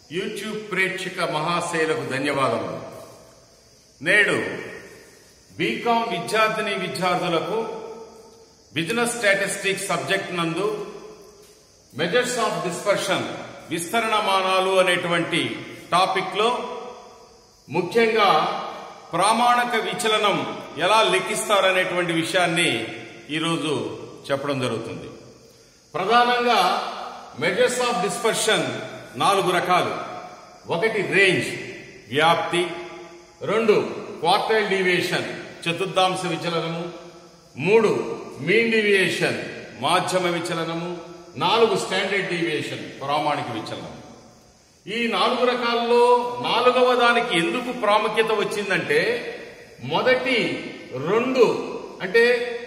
YouTube ప్రేక్షక మహాశైలకు ధన్యవాదములు నేడు బీకాం విద్యార్థిని విద్యార్థులకు బిజినెస్ స్టాటిస్టిక్స్ సబ్జెక్ట్ నందు మెజర్స్ ఆఫ్ డిస్పర్షన్ విస్తరణ మానాలు అనేటువంటి టాపిక్ లో ముఖ్యంగా ప్రామాణిక విచలనం ఎలా లెక్కిస్తారనేటువంటి విషయాన్ని ఈరోజు చెప్పడం జరుగుతుంది ప్రధానంగా మెజర్స్ ఆఫ్ డిస్పర్షన్ నాలుగు రకాలు ఒకటి రేంజ్ వ్యాప్తి రెండు క్వార్టైల్ డీవియేషన్ చతుర్థాంశ విచలనము మూడు మీన్ డీవియేషన్ మాధ్యమ విచలనము నాలుగు స్టాండర్డ్ డీవియేషన్ ప్రామాణిక విచలనం ఈ నాలుగు రకాల్లో నాలుగవ దానికి ఎందుకు ప్రాముఖ్యత వచ్చిందంటే మొదటి రెండు అంటే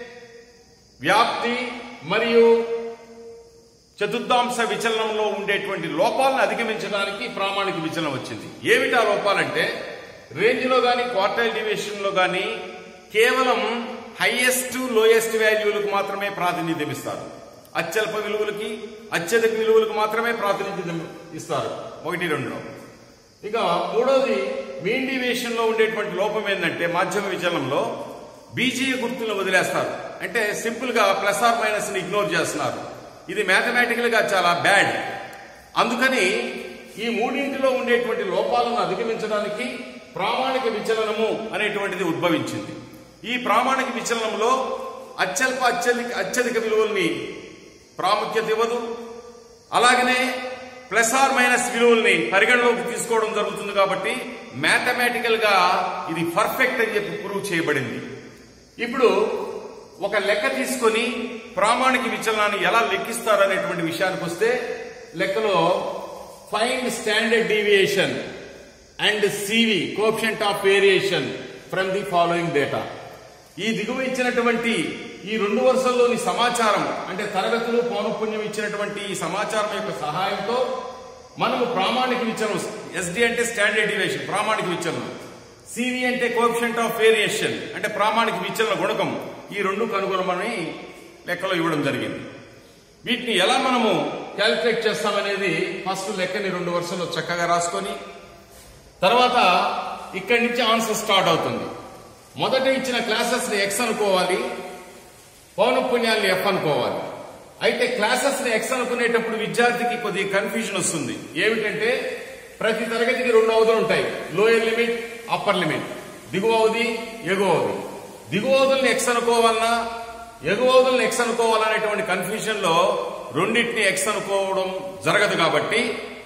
వ్యాప్తి మరియు చతుర్థాంశ విచలనంలో ఉండేటువంటి లోపాలను అధిగమించడానికి ప్రామాణిక విచలనం వచ్చింది ఏమిటి ఆ లోపాలంటే రేంజ్లో కానీ క్వార్టైల్ డివిజన్ లో కానీ కేవలం హైయెస్ట్ లోయెస్ట్ వాల్యూలకు మాత్రమే ప్రాతినిధ్యం ఇస్తారు అత్యల్ప విలువలకి అత్యధిక విలువలకు మాత్రమే ప్రాతినిధ్యం ఇస్తారు ఒకటి రెండులో ఇక మూడోది మీన్ డివియేషన్ లో ఉండేటువంటి లోపం ఏంటంటే మాధ్యమ విచలనంలో బీజీయ గుర్తులను వదిలేస్తారు అంటే సింపుల్ గా ప్లస్ ఆర్ మైనస్ ని ఇగ్నోర్ చేస్తున్నారు ఇది మ్యాథమెటికల్ గా చాలా బ్యాడ్ అందుకని ఈ మూడింటిలో ఉండేటువంటి లోపాలను అధిగమించడానికి ప్రామాణిక విచలనము అనేటువంటిది ఉద్భవించింది ఈ ప్రామాణిక విచలనంలో అత్యల్ప అత్యధిక అత్యధిక విలువల్ని ప్రాముఖ్యత ఇవ్వదు అలాగనే ప్లస్ ఆర్ మైనస్ విలువల్ని పరిగణలోకి తీసుకోవడం జరుగుతుంది కాబట్టి మ్యాథమెటికల్ గా ఇది పర్ఫెక్ట్ అని చెప్పి ప్రూవ్ చేయబడింది ఇప్పుడు ఒక లెక్క తీసుకొని ప్రామాణిక విచలనాన్ని ఎలా లెక్కిస్తారు అనేటువంటి విషయానికి వస్తే లెక్కలో find standard deviation and CV coefficient of variation from the following data ఈ దిగువ ఇచ్చినటువంటి ఈ రెండు వరుసల్లోని సమాచారం అంటే తరగతులు పౌనపుణ్యం ఇచ్చినటువంటి ఈ సమాచారం యొక్క సహాయంతో మనము ప్రామాణిక విచలనం ఎస్డి అంటే స్టాండర్డ్ డీవియేషన్ ప్రామాణిక విచలనం సివి అంటే కోఎఫిషియంట్ ఆఫ్ వేరియేషన్ అంటే ప్రామాణిక విచలన గుణకం ఈ రెండు కనుగొనమని లెక్కలో ఇవ్వడం జరిగింది వీటిని ఎలా మనము క్యాలిక్యులేట్ చేస్తామనేది ఫస్ట్ లెక్కని రెండు వరుసల్లో చక్కగా రాసుకొని తర్వాత ఇక్కడి నుంచి ఆన్సర్ స్టార్ట్ అవుతుంది మొదట ఇచ్చిన క్లాసెస్ ని ఎక్స్ అనుకోవాలి పౌనపుణ్యాన్ని ఎఫ్ అనుకోవాలి అయితే క్లాసెస్ ని ఎక్స్ అనుకునేటప్పుడు విద్యార్థికి కొద్దిగా కన్ఫ్యూజన్ వస్తుంది ఏమిటంటే ప్రతి తరగతికి రెండు అవధులు ఉంటాయి లోయర్ లిమిట్ అప్పర్ లిమిట్ దిగువ అవధి ఎగువ అవధి దిగువ అవధుల్ని ఎక్స్ అనుకోవాలన్నా ఎగువ అవధుల్ని ఎక్స్ అనుకోవాలనేటువంటి కన్ఫ్యూజన్ లో రెండింటిని ఎక్స్ అనుకోవడం జరగదు కాబట్టి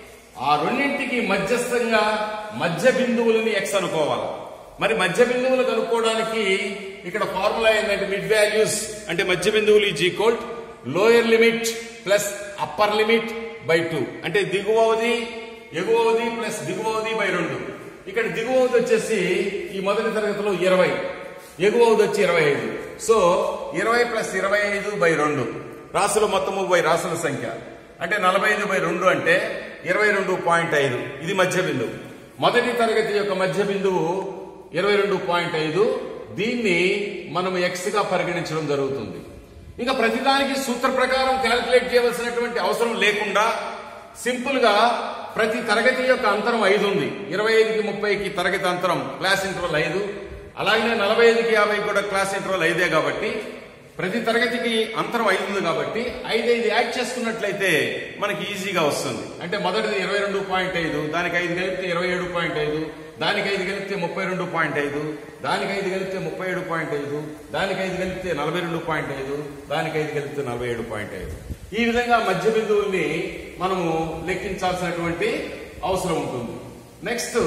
ఆ రెండింటికి మధ్యస్థంగా మధ్య బిందువులని ఎక్స్ అనుకోవాలి మరి మధ్య బిందువులు కనుక్కోవడానికి ఇక్కడ ఫార్ములా ఏంటంటే మిడ్ వాల్యూస్ అంటే మధ్య బిందువులు is equal lower limit plus upper limit by two అంటే దిగువది ఎగువది ప్లస్ దిగువది బై రెండు ఇక్కడ దిగువది వచ్చేసి ఈ మొదటి తరగతిలో ఇరవై ఎగువది వచ్చి ఇరవై ఐదు సో ఇరవై ప్లస్ ఇరవై ఐదు బై రెండు రాసుల మొత్తము బై రాసుల సంఖ్య అంటే నలభై ఐదు బై రెండు అంటే ఇరవై రెండు పాయింట్ ఐదు ఇది మధ్య బిందువు మొదటి తరగతి యొక్క మధ్య బిందువు ఇరవై రెండు పాయింట్ ఐదు దీన్ని మనం ఎక్స్ గా పరిగణించడం జరుగుతుంది ఇంకా ప్రతిదానికి సూత్ర ప్రకారం క్యాల్కులేట్ చేయవలసినటువంటి అవసరం లేకుండా సింపుల్ గా ప్రతి తరగతి యొక్క అంతరం ఐదు ఉంది ఇరవై ఐదుకి ముప్పైకి తరగతి అంతరం క్లాస్ ఇంటర్వల్ ఐదు అలాగే నలభై ఐదుకి యాభై కూడా క్లాస్ ఇంటర్వల్ ఐదే కాబట్టి ప్రతి తరగతికి అంతరం ఐదు ఉంది కాబట్టి ఐదు ఐదు యాడ్ చేసుకున్నట్లయితే మనకి ఈజీగా వస్తుంది అంటే మొదటిది ఇరవై రెండు పాయింట్ ఐదు దానికి ఐదు కలిపితే ఇరవై ఏడు పాయింట్ ఐదు దానికి ఐదు కలిపితే ముప్పై రెండు పాయింట్ ఐదు దానికి ఐదు కలిపితే ముప్పై ఏడు పాయింట్ ఐదు దానికి ఐదు కలిపితే నలభై రెండు పాయింట్ ఐదు దానికి ఐదు కలిపితే నలభై ఏడు పాయింట్ ఐదు ఈ విధంగా మధ్య బిందువుల్ని మనము లెక్కించాల్సినటువంటి అవసరం ఉంటుంది నెక్స్ట్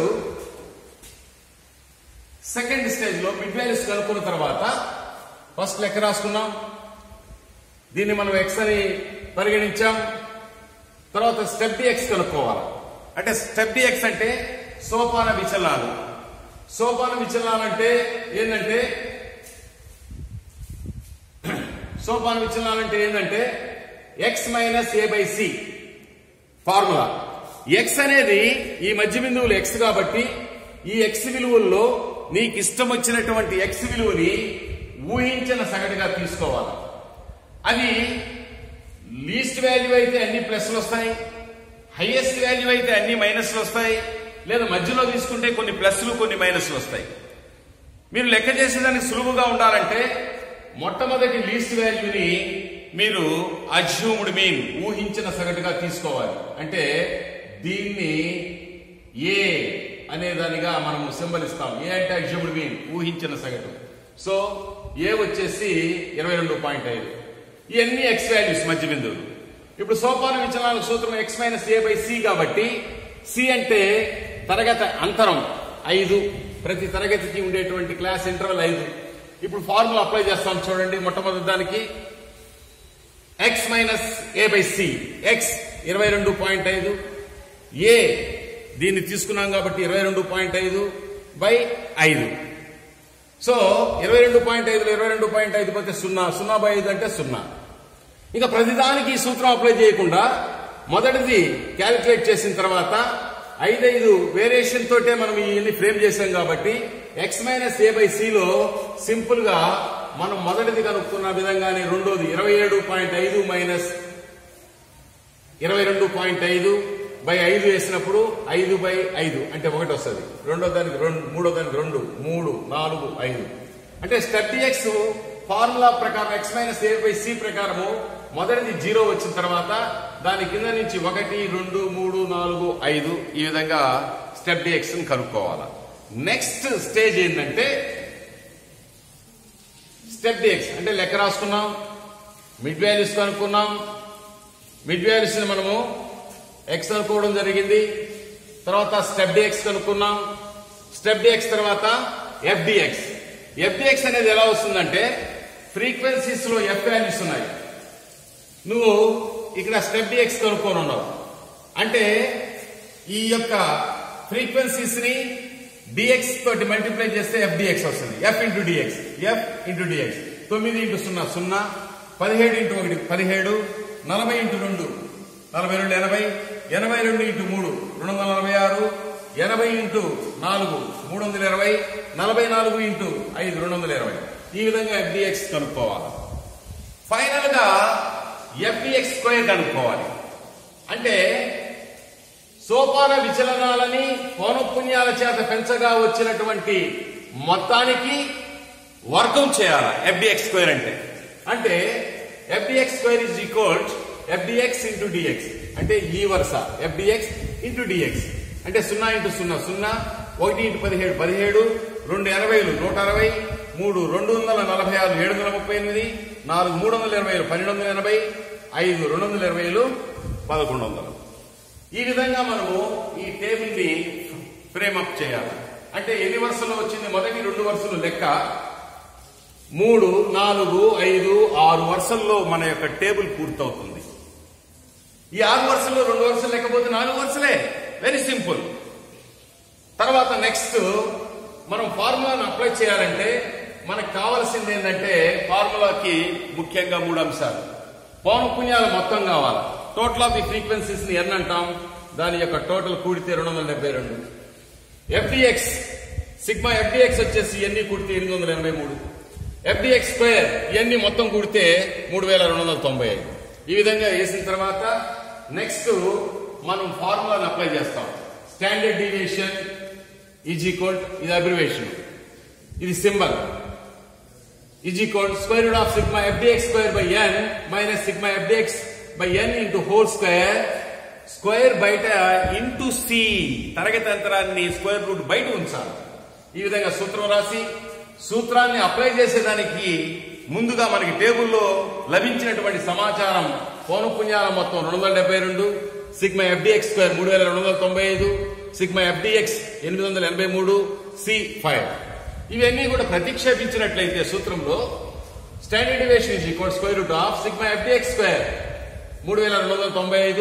సెకండ్ స్టేజ్ లో మిడ్ వాల్యూస్ కనుక్కున్న తర్వాత ఫస్ట్ లెక్క రాసుకున్నాం దీన్ని మనం ఎక్స్ అని పరిగణించాం తర్వాత స్టెప్ డి ఎక్స్ కనుక్కోవాలి అంటే స్టెప్ డి ఎక్స్ అంటే సోపాన విచలనాలు సోపాన విచలనాలు అంటే ఏంటంటే సోపాన విచలనాలు అంటే ఏంటంటే X minus A by C formula X అనేది ఈ మధ్య బిందువులు ఎక్స్ కాబట్టి ఈ ఎక్స్ విలువల్లో నీకు ఇష్టం వచ్చినటువంటి ఎక్స్ విలువని ఊహించిన సగటుగా తీసుకోవాలి అది లీస్ట్ వాల్యూ అయితే అన్ని ప్లస్లు వస్తాయి హైయెస్ట్ వాల్యూ అయితే అన్ని మైనస్లు వస్తాయి లేదా మధ్యలో తీసుకుంటే కొన్ని ప్లస్లు కొన్ని మైనస్లు వస్తాయి మీరు లెక్క చేసేదానికి సులువుగా ఉండాలంటే మొట్టమొదటి లీస్ట్ వాల్యూని మీరు అజ్యూమ్డ్ మీన్ ఊహించిన సగటుగా తీసుకోవాలి అంటే దీన్ని ఏ అనే దానిగా మనం సింబల్ ఇస్తాం ఏ అంటే అజ్యూమ్డ్ మీన్ ఊహించిన సగటు సో ఏ వచ్చేసి ఇరవై రెండు పాయింట్ ఐదు ఇవన్నీ ఎక్స్ వాల్యూస్ మధ్య బిందువులు ఇప్పుడు సోపాన విచలనాల సూత్రం X minus A by C కాబట్టి సి అంటే తరగతి అంతరం ఐదు ప్రతి తరగతికి ఉండేటువంటి క్లాస్ ఇంటర్వల్ ఐదు ఇప్పుడు ఫార్ములా అప్లై చేస్తాం చూడండి మొట్టమొదటి దానికి X minus A by C X ఇరవై రెండు పాయింట్ ఐదు ఏ దీన్ని తీసుకున్నాం కాబట్టి ఇరవై రెండు పాయింట్ ఐదు బై ఐదు సో ఇరవై రెండు పాయింట్ ఐదులో ఇరవై రెండు పాయింట్ ఐదు పోతే సున్నా సున్నా బై ఐదు అంటే సున్నా ఇంకా ప్రతిదానికి ఈ సూత్రం అప్లై చేయకుండా మొదటిది క్యాలిక్యులేట్ చేసిన తర్వాత ఐదైదు వేరియేషన్ తోటే మనం ఇవన్నీ ఫ్రేమ్ చేశాం కాబట్టి ఎక్స్ మైనస్ ఏ బై సిలో సింపుల్ గా మనం మొదటిది కనుక్కున్న విధంగానే రెండోది ఇరవై ఏడు పాయింట్ ఐదు మైనస్ ఇరవై రెండు పాయింట్ ఐదు బై ఐదు వేసినప్పుడు ఐదు బై ఐదు అంటే ఒకటి వస్తుంది రెండో దానికి రెండు మూడో దానికి రెండు మూడు నాలుగు ఐదు అంటే స్టెప్ ఎక్స్ ఫార్ములా ప్రకారం x minus A by c ప్రకారము మొదటిది జీరో వచ్చిన తర్వాత దాని కింద నుంచి ఒకటి రెండు మూడు నాలుగు ఐదు ఈ విధంగా స్టెప్ డిఎక్స్ ని కనుక్కోవాలి నెక్స్ట్ స్టేజ్ ఏంటంటే స్టెప్ డిఎక్స్ అంటే లెక్క రాసుకున్నాం మిడ్ వాల్యూస్ కనుక్కున్నాం మిడ్ వాల్యూస్ ని మనము ఎక్స్ అనుకోవడం జరిగింది తర్వాత స్టెప్ డిఎక్స్ కనుక్కున్నాం స్టెప్ డిఎక్స్ తర్వాత ఎఫ్డిఎక్స్ ఎఫ్డిఎక్స్ అనేది ఎలా వస్తుందంటే ఫ్రీక్వెన్సీస్ లో ఎఫ్ వాల్యూస్ ఉన్నాయి నువ్వు ఇక్కడ స్టెప్ డిఎక్స్ కనుక్కొని ఉన్నావు అంటే ఈ యొక్క ఫ్రీక్వెన్సీస్ ని డిఎక్స్ తోటి మల్టిప్లై చేస్తే ఎఫ్డిఎక్స్ వస్తుంది f into dx f into dx తొమ్మిది ఇంటూ సున్నా సున్నా పదిహేడు ఇంటూ ఒకటి పదిహేడు నలభై ఇంటూ రెండు నలభై రెండు ఎనభై ఎనభై రెండు ఇంటూ మూడు రెండు వందల నలభై ఆరు ఎనభై ఇంటూ నాలుగు మూడు వందల ఇరవై నలభై నాలుగు ఇంటూ ఐదు రెండు వందల ఇరవై ఈ విధంగా ఎఫ్డిఎక్స్ కనుక్కోవాలి ఫైనల్ గా ఎఫ్డిఎక్స్ స్క్వేర్ కనుక్కోవాలి అంటే సోపాన విచలనాలని పౌనఃపున్యాల చేత పెంచగా వచ్చినటువంటి మొత్తానికి వర్గం చేయాలి ఎఫ్డిఎక్స్ స్క్వేర్ అంటే అంటే fdx square is equal fdx into dx అంటే ఈ వరుస ఎఫ్డిఎక్స్ ఇంటూ డిఎక్స్ అంటే సున్నా ఇంటూ సున్నా సున్నా ఒకటి ఇంటూ పదిహేడు పదిహేడు రెండు ఎనభైలు నూట అరవై మూడు రెండు వందల నలభై ఆరు ఏడు వందల ముప్పై ఎనిమిది నాలుగు మూడు వందల ఇరవైలు పన్నెండు వందల ఎనభై ఐదు రెండు వందల ఇరవైలు పదకొండు వందలు ఈ విధంగా మనము ఈ టేబుల్ ని ఫ్రేమ్ అప్ చేయాలి అంటే ఎన్ని వరుసలు వచ్చింది మొదటి రెండు వరుసలు లెక్క మూడు నాలుగు ఐదు ఆరు వరుసల్లో మన యొక్క టేబుల్ పూర్తవుతుంది ఈ ఆరు వరుసల్లో రెండు వరుసలు లేకపోతే నాలుగు వరుసలే వెరీ సింపుల్ తర్వాత నెక్స్ట్ మనం ఫార్ములాను అప్లై చేయాలంటే మనకు కావాల్సింది ఏంటంటే ఫార్ములాకి ముఖ్యంగా మూడు అంశాలు పౌనపుణ్యాలు మొత్తం కావాలి టోటల్ ఆఫ్ ది ఫ్రీక్వెన్సీస్ ని ఎన్ని అంటాం దాని యొక్క టోటల్ కూడితే రెండు వందల డెబ్బై రెండు ఎఫ్డిఎక్స్ సిగ్మా ఎఫ్డిఎక్స్ వచ్చేసి ఎన్ని కూడితే ఎనిమిది వందల ఎనభై మూడు ఎఫ్డిఎక్స్ స్క్వేర్ ఇవన్నీ మొత్తం కూడితే మూడు వేల రెండు వందల తొంభై ఐదు ఈ విధంగా వేసిన తర్వాత నెక్స్ట్ మనం ఫార్ములాని అప్లై చేస్తాం స్టాండర్డ్ డీవియేషన్ ఈజ్ ఈక్వల్ ఇది అబ్రివేషన్ ఇది symbol is equal square root of sigma fdx square by n minus sigma fdx by n into whole square square బయట ఇంటూ సి తరగతి అంతరాన్ని స్క్వేర్ రూట్ బయట ఉంచాలి ఈ విధంగా సూత్రం రాసి సూత్రాన్ని అప్లై చేసేదానికి ముందుగా మనకి టేబుల్లో లభించినటువంటి సమాచారం పౌనపుణ్యాల మొత్తం రెండు వందల డెబ్బై రెండు సిగ్మా ఎఫ్డిఎక్స్ స్క్వేర్ మూడు వేల రెండు వందల తొంభై ఐదు సిగ్మా ఎఫ్డిఎక్స్ ఎనిమిది వందల ఎనభై మూడు సి ఫైవ్ ఇవన్నీ కూడా ప్రతిక్షేపించినట్లయితే సూత్రంలో standard deviation is equal square root of sigma fdx square మూడు వేల రెండు వందల తొంభై ఐదు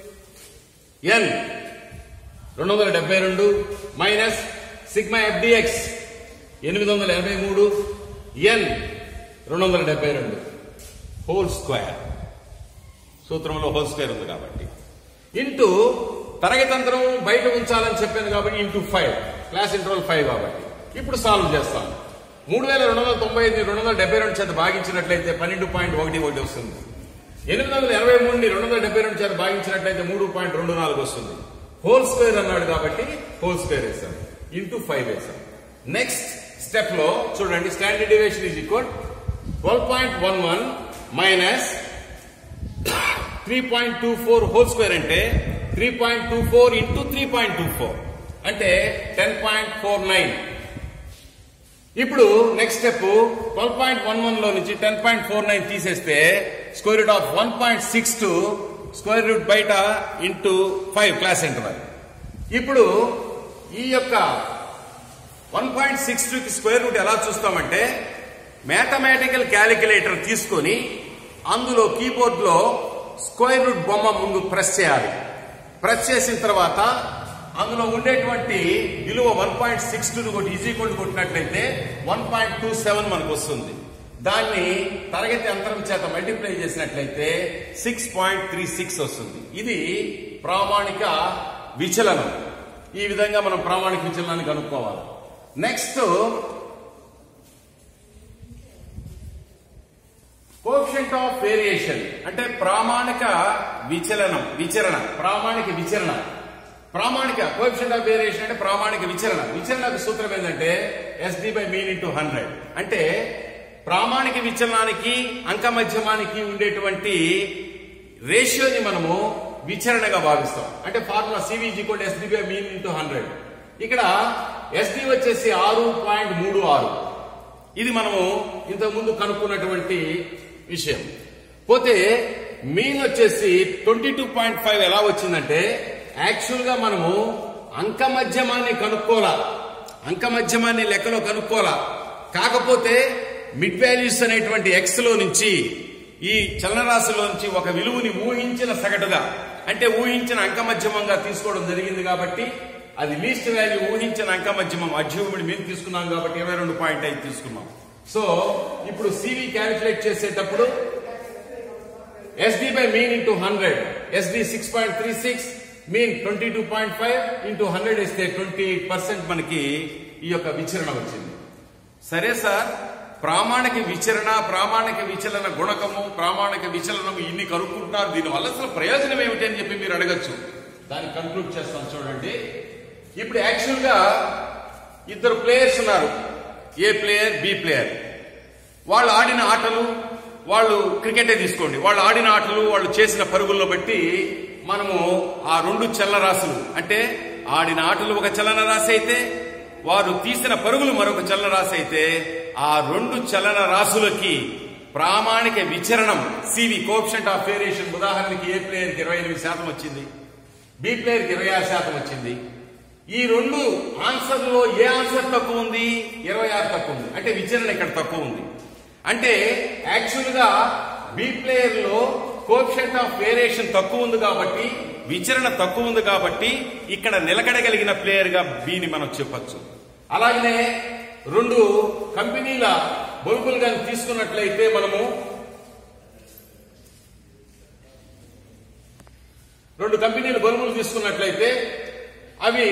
ఎన్ రెండు వందల డెబ్బై రెండు మైనస్ సిగ్మా ఎఫ్డిఎక్స్ ఎనిమిది వందల ఎనభై మూడు ఎన్ రెండు వందల డెబ్బై రెండు హోల్ స్క్వేర్ సూత్రంలో హోల్ స్క్వేర్ ఉంది కాబట్టి ఇంటూ తరగతంత్రం బయట ఉంచాలని చెప్పాను కాబట్టి into five class interval five కాబట్టి ఇప్పుడు సాల్వ్ చేస్తాం మూడు వేల రెండు వందల తొంభై ఐదు రెండు వందల డెబ్బై రెండు చేత భాగించినట్లయితే పన్నెండు పాయింట్ ఒకటి ఒకటి వస్తుంది ఎనిమిది వందల ఎనభై మూడుని రెండు వందల డెబ్బై రెండు చేత భాగించినట్లయితే మూడు పాయింట్ రెండు నాలుగు వస్తుంది హోల్ స్క్వేర్ అన్నాడు కాబట్టి హోల్ స్క్వేర్ వేసాం ఇంటూ ఫైవ్ వేసాం నెక్స్ట్ స్టెప్ లో చూడండి standard deviation is equal twelve point one one minus three point two four whole square అంటే three point two four into three point two four అంటే ten point four nine ఇప్పుడు next step twelve point one one లో నుంచి ten point four nine తీసేస్తే square root of one point six two square root బయట into five class interval ఇప్పుడు ఈ యొక్క one point six two కి square root ఎలా చూస్తామంటే మ్యాథమెటికల్ క్యాలిక్యులేటర్ తీసుకొని అందులో కీబోర్డ్ లో స్క్వేర్ రూట్ బొమ్మ ముందు ప్రెస్ చేయాలి ప్రెస్ చేసిన తర్వాత అందులో ఉండేటువంటి విలువ వన్ పాయింట్ సిక్స్ టూ కొట్టి ఈజీ కొట్టి కొట్టినట్లయితే వన్ పాయింట్ టూ సెవెన్ మనకు వస్తుంది దాన్ని తరగతి అంతరం చేత మల్టిప్లై చేసినట్లయితే సిక్స్ పాయింట్ త్రీ సిక్స్ వస్తుంది ఇది ప్రామాణిక విచలనం ఈ విధంగా మనం ప్రామాణిక విచలనాన్ని కనుక్కోవాలి నెక్స్ట్ కోషంట్ ఆఫ్ వేరియేషన్ అంటే ప్రామాణిక విచలనం విచరణ ప్రామాణిక విచరణ ప్రామాణిక కోఎఫిషియంట్ ఆఫ్ వేరియేషన్ అంటే ప్రామాణిక విచరణ విచరణకు సూత్రం ఏంటంటే SD by mean into hundred అంటే ప్రామాణిక విచలనానికి అంక మధ్యమానికి ఉండేటువంటి రేషియోని మనము విచరణగా భావిస్తాం అంటే ఫార్ములా సివిజీ కూడా SD by mean into hundred ఇక్కడ ఎస్డి వచ్చేసి ఆరు పాయింట్ మూడు ఆరు ఇది మనము ఇంతకు ముందు కనుక్కున్నటువంటి విషయం పోతే మీన్ వచ్చేసి ట్వంటీ టూ పాయింట్ ఫైవ్ ఎలా వచ్చిందంటే యాక్చువల్ గా మనము అంక మధ్యమాన్ని కనుక్కోలా అంక మధ్యమాన్ని లెక్కలో కనుక్కోలా కాకపోతే మిడ్ వాల్యూస్ అనేటువంటి ఎక్స్ లో నుంచి ఈ చలనరాశిలో నుంచి ఒక విలువని ఊహించిన సగటుగా అంటే ఊహించిన అంక మధ్యమంగా తీసుకోవడం జరిగింది కాబట్టి అది లీస్ట్ వాల్యూ ఊహించిన అంక మధ్యమం అడ్యూమిడ్ మేము తీసుకున్నాం కాబట్టి ఇరవై రెండు పాయింట్ ఐదు తీసుకున్నాం సో ఇప్పుడు సివి క్యాలిక్యులేట్ చేసేటప్పుడు SD by mean into hundred SD six point three six mean twenty two point five into hundred ఇస్తే ట్వంటీ పర్సెంట్ మనకి ఈ యొక్క విచరణ వచ్చింది సరే సార్ ప్రామాణిక విచరణ ప్రామాణిక విచలన గుణకము ప్రామాణిక విచలనము ఇన్ని కనుక్కుంటున్నారు దీనివల్ల అసలు ప్రయోజనం ఏమిటి అని చెప్పి మీరు అడగచ్చు దాన్ని కన్క్లూడ్ చేస్తాం చూడండి ఇప్పుడు యాక్చువల్ గా ఇద్దరు ప్లేయర్స్ ఉన్నారు ఏ ప్లేయర్ బి ప్లేయర్ వాళ్ళు ఆడిన ఆటలు వాళ్ళు క్రికెటే తీసుకోండి వాళ్ళు ఆడిన ఆటలు వాళ్ళు చేసిన పరుగుల్లో బట్టి మనము ఆ రెండు చలనరాశులు అంటే ఆడిన ఆటలు ఒక చలన రాశి అయితే వారు తీసిన పరుగులు మరొక చలన రాశి అయితే ఆ రెండు చలన రాశులకి ప్రామాణిక విచరణం సివి కోప్షంట్ ఆఫ్ వేరియేషన్ ఉదాహరణకి ఏ ప్లేయర్కి ఇరవై ఎనిమిది శాతం వచ్చింది బి ప్లేయర్కి ఇరవై ఆరు శాతం వచ్చింది ఈ రెండు ఆన్సర్లో ఏ ఆన్సర్ తక్కువ ఉంది ఇరవై ఆరు తక్కువ ఉంది అంటే విచరణ ఇక్కడ తక్కువ ఉంది అంటే యాక్చువల్ గా బి ప్లేయర్ లో కోప్షెంట్ ఆఫ్ వేరియేషన్ తక్కువ ఉంది కాబట్టి విచరణ తక్కువ ఉంది కాబట్టి ఇక్కడ నిలకడగలిగిన ప్లేయర్ గా బిని మనం చెప్పొచ్చు అలాగనే రెండు కంపెనీల బల్బులు కానీ తీసుకున్నట్లయితే మనము రెండు కంపెనీల బల్బులు తీసుకున్నట్లయితే అవి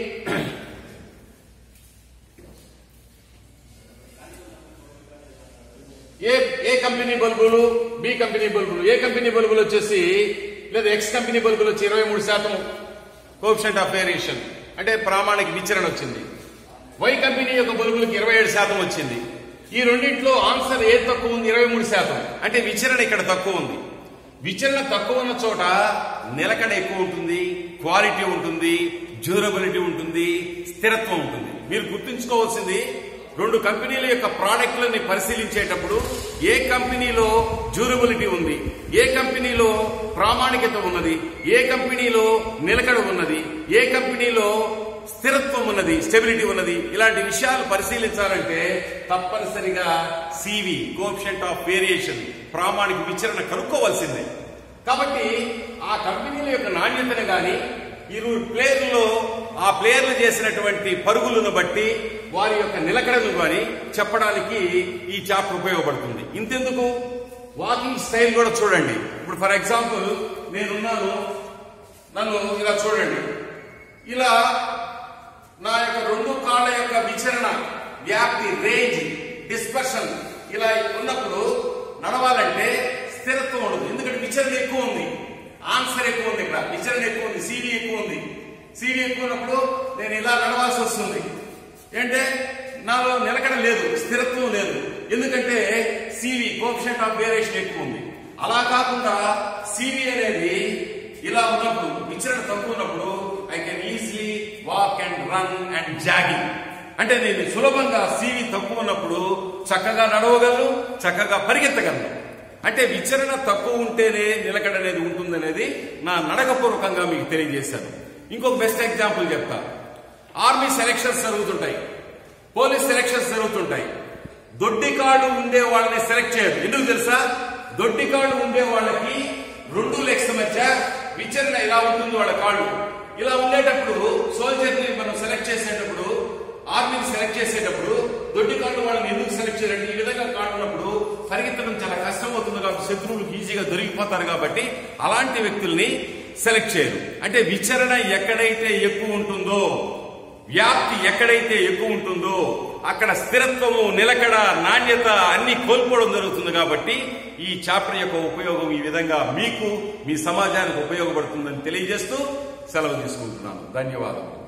ఏ ఏ కంపెనీ బల్బులు బి కంపెనీ బల్బులు ఏ కంపెనీ బల్బులు వచ్చేసి లేదా ఎక్స్ కంపెనీ బల్బులు వచ్చి ఇరవై మూడు శాతం కోప్షెంట్ ఆఫ్ వేరియేషన్ అంటే ప్రామాణిక విచరణ వచ్చింది వై కంపెనీ యొక్క బల్బులకు ఇరవై ఏడు శాతం వచ్చింది ఈ రెండింటిలో ఆన్సర్ ఏది తక్కువ ఉంది ఇరవై మూడు శాతం అంటే విచరణ ఇక్కడ తక్కువ ఉంది విచరణ తక్కువ ఉన్న చోట నిలకడ ఎక్కువ ఉంటుంది క్వాలిటీ ఉంటుంది డ్యూరబిలిటీ ఉంటుంది స్థిరత్వం ఉంటుంది మీరు గుర్తుంచుకోవాల్సింది రెండు కంపెనీల యొక్క ప్రోడక్ట్లని పరిశీలించేటప్పుడు ఏ కంపెనీలో డ్యూరబిలిటీ ఉంది ఏ కంపెనీలో ప్రామాణికత ఉన్నది ఏ కంపెనీలో నిలకడ ఉన్నది ఏ కంపెనీలో స్థిరత్వం ఉన్నది స్టెబిలిటీ ఉన్నది ఇలాంటి విషయాలు పరిశీలించాలంటే తప్పనిసరిగా సివి కోప్షెంట్ ఆఫ్ వేరియేషన్ ప్రామాణిక విచరణ కనుక్కోవాల్సిందే కాబట్టి ఆ కంపెనీల యొక్క నాణ్యతను గాని ఇరువురు ప్లేయర్లో ఆ ప్లేయర్లు చేసినటువంటి పరుగులను బట్టి వారి యొక్క నిలకడను గాని చెప్పడానికి ఈ చాప్టర్ ఉపయోగపడుతుంది ఇంతెందుకు వాకింగ్ స్టైల్ కూడా చూడండి ఇప్పుడు ఫర్ ఎగ్జాంపుల్ నేనున్నాను నన్ను ఇలా చూడండి ఇలా నా యొక్క రెండు కాళ్ళ యొక్క విచరణ వ్యాప్తి రేంజ్ డిస్పర్షన్ ఇలా ఉన్నప్పుడు నడవాలంటే స్థిరత్వం ఉండదు ఎందుకంటే విచరణ ఎక్కువ ఉంది ఆన్సర్ ఎక్కువ ఉంది ఇక్కడ విచరణ ఎక్కువ ఉంది సిడి ఎక్కువ ఉంది సిడి ఎక్కువ ఉన్నప్పుడు నేను ఇలా నడవాల్సి వస్తుంది అంటే నాలో నిలకడ లేదు స్థిరత్వం లేదు ఎందుకంటే సివి కోఫిషియంట్ ఆఫ్ వేరియేషన్ ఎక్కువ ఉంది అలా కాకుండా సివి అనేది ఇలా ఉన్నప్పుడు విచరణ తక్కువ ఉన్నప్పుడు I can easily walk and run and jogging అంటే నేను సులభంగా సివి తక్కువ ఉన్నప్పుడు చక్కగా నడవగలను చక్కగా పరిగెత్తగలను అంటే విచరణ తక్కువ ఉంటేనే నిలకడ అనేది ఉంటుందనేది నా నడకపూర్వకంగా మీకు తెలియజేశాను ఇంకొక బెస్ట్ ఎగ్జాంపుల్ చెప్తా ఆర్మీ సెలక్షన్స్ జరుగుతుంటాయి పోలీస్ సెలక్షన్స్ జరుగుతుంటాయి దొడ్డి కాళ్ళు ఉండే వాళ్ళని సెలెక్ట్ చేయరు ఎందుకు తెలుసా దొడ్డి కాళ్ళు ఉండే వాళ్ళకి రెండు లెగ్స్ మధ్య విచరణ ఇలా ఉంటుంది వాళ్ళ కాళ్ళు ఇలా ఉండేటప్పుడు సోల్జర్ ని మనం సెలెక్ట్ చేసేటప్పుడు ఆర్మీని సెలెక్ట్ చేసేటప్పుడు దొడ్డి కాళ్ళు వాళ్ళని ఎందుకు సెలెక్ట్ చేయాలంటే ఈ విధంగా కాళ్ళు ఉన్నప్పుడు పరిగెత్తడం చాలా కష్టం అవుతుంది కాబట్టి శత్రువులకు ఈజీగా దొరికిపోతారు కాబట్టి అలాంటి వ్యక్తుల్ని సెలెక్ట్ చేయరు అంటే విచరణ ఎక్కడైతే ఎక్కువ ఉంటుందో వ్యాప్తి ఎక్కడైతే ఎక్కువ ఉంటుందో అక్కడ స్థిరత్వము నిలకడ నాణ్యత అన్ని కోల్పోవడం జరుగుతుంది కాబట్టి ఈ చాప్టర్ యొక్క ఉపయోగం ఈ విధంగా మీకు మీ సమాజానికి ఉపయోగపడుతుందని తెలియజేస్తూ సెలవు తీసుకుంటున్నాను ధన్యవాదాలు